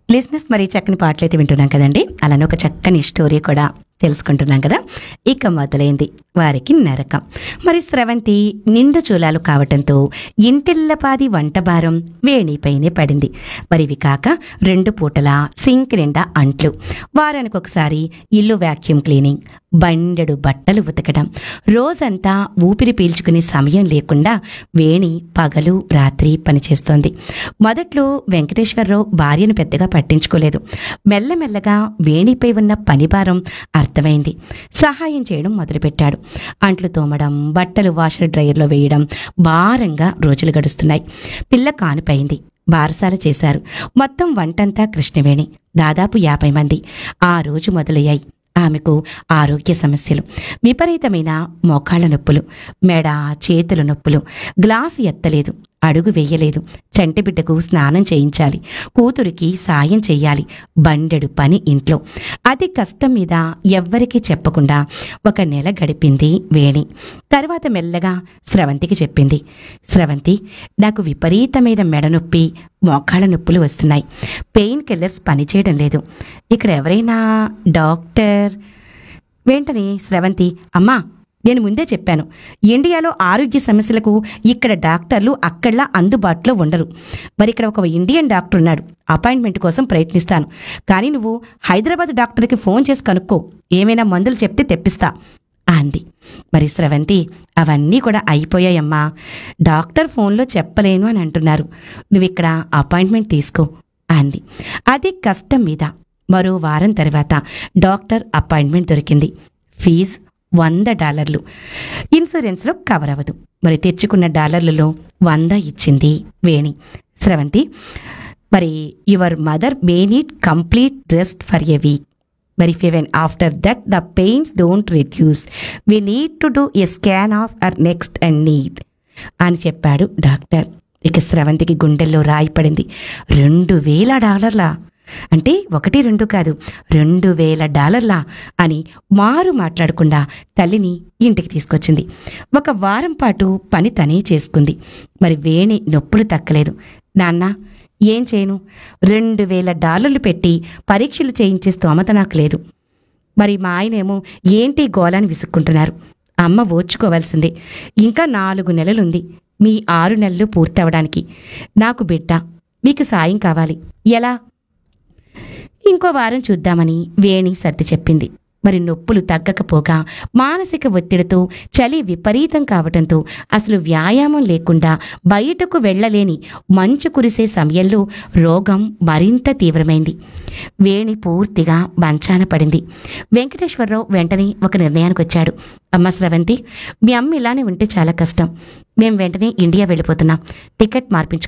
లిజినెస్ మరి చక్కని పాటలు అయితే వింటున్నాం కదండి అలానే ఒక చక్కని స్టోరీ కూడా తెలుసుకుంటున్నాం కదా ఇక మొదలైంది వారికి నరకం మరి స్రవంతి నిండు చూలాలు కావటంతో ఇంటిల్లపాది వంట భారం వేణిపైనే పడింది మరి ఇవి కాక రెండు పూటల సింక్ నిండా అంట్లు వారానికి ఒకసారి ఇల్లు వాక్యూమ్ క్లీనింగ్ బండెడు బట్టలు ఉతకడం రోజంతా ఊపిరి పీల్చుకునే సమయం లేకుండా వేణి పగలు రాత్రి పనిచేస్తోంది మొదట్లో వెంకటేశ్వరరావు భార్యను పెద్దగా పట్టించుకోలేదు మెల్లమెల్లగా వేణిపై ఉన్న పనిభారం అర్థమైంది సహాయం చేయడం మొదలుపెట్టాడు అంట్లు తోమడం బట్టలు వాషర్ డ్రైయర్లో వేయడం భారంగా రోజులు గడుస్తున్నాయి పిల్ల కానుపైంది బారసాల చేశారు మొత్తం వంటంతా కృష్ణవేణి దాదాపు యాభై మంది ఆ రోజు మొదలయ్యాయి ఆమెకు ఆరోగ్య సమస్యలు విపరీతమైన మోకాళ్ళ నొప్పులు మెడ చేతుల నొప్పులు గ్లాసు ఎత్తలేదు అడుగు వేయలేదు చంటి బిడ్డకు స్నానం చేయించాలి కూతురికి సాయం చెయ్యాలి బండెడు పని ఇంట్లో అతి కష్టం మీద ఎవ్వరికీ చెప్పకుండా ఒక నెల గడిపింది వేణి తర్వాత మెల్లగా స్రవంతికి చెప్పింది స్రవంతి నాకు విపరీతమైన మెడ నొప్పి మోకాళ్ళ నొప్పులు వస్తున్నాయి పెయిన్ కిల్లర్స్ పనిచేయడం లేదు ఇక్కడ ఎవరైనా డాక్టర్ వెంటనే స్రవంతి అమ్మా నేను ముందే చెప్పాను ఇండియాలో ఆరోగ్య సమస్యలకు ఇక్కడ డాక్టర్లు అక్కడలా అందుబాటులో ఉండరు మరి ఇక్కడ ఒక ఇండియన్ డాక్టర్ ఉన్నాడు అపాయింట్మెంట్ కోసం ప్రయత్నిస్తాను కానీ నువ్వు హైదరాబాద్ డాక్టర్కి ఫోన్ చేసి కనుక్కో ఏమైనా మందులు చెప్తే తెప్పిస్తా అంది మరి స్రవంతి అవన్నీ కూడా అయిపోయాయమ్మా డాక్టర్ ఫోన్లో చెప్పలేను అని అంటున్నారు నువ్వు ఇక్కడ అపాయింట్మెంట్ తీసుకో అంది అది కష్టం మీద మరో వారం తర్వాత డాక్టర్ అపాయింట్మెంట్ దొరికింది ఫీజు వంద డాలర్లు ఇన్సూరెన్స్లో కవర్ అవ్వదు మరి తెచ్చుకున్న డాలర్లలో వంద ఇచ్చింది వేణి స్రవంతి మరి your mother may need complete rest for a week మరి even after that the pains don't reduce we need to do a scan of or next and need అని చెప్పాడు డాక్టర్ ఇక స్రవంతికి గుండెల్లో రాయి పడింది రెండు వేల డాలర్లా అంటే ఒకటి రెండు కాదు రెండు వేల డాలర్లా అని మారు మాట్లాడకుండా తల్లిని ఇంటికి తీసుకొచ్చింది ఒక వారం పాటు పని తనే చేసుకుంది మరి వేణి నొప్పులు తక్కలేదు నాన్న ఏం చేయను రెండు వేల డాలర్లు పెట్టి పరీక్షలు చేయించే స్తోమత నాకు లేదు మరి మా ఆయనేమో ఏంటి గోలని విసుక్కుంటున్నారు అమ్మ ఓర్చుకోవాల్సిందే ఇంకా నాలుగు నెలలుంది మీ ఆరు నెలలు పూర్తవడానికి నాకు బిడ్డ మీకు సాయం కావాలి ఎలా ఇంకో వారం చూద్దామని వేణి సర్ది చెప్పింది మరి నొప్పులు తగ్గకపోగా మానసిక ఒత్తిడితో చలి విపరీతం కావటంతో అసలు వ్యాయామం లేకుండా బయటకు వెళ్ళలేని మంచు కురిసే సమయంలో రోగం మరింత తీవ్రమైంది వేణి పూర్తిగా మంచాన పడింది వెంకటేశ్వరరావు వెంటనే ఒక నిర్ణయానికి వచ్చాడు అమ్మ స్రవంతి మీ అమ్మ ఇలానే ఉంటే చాలా కష్టం మేం వెంటనే ఇండియా వెళ్ళిపోతున్నాం టికెట్ మార్పించుకో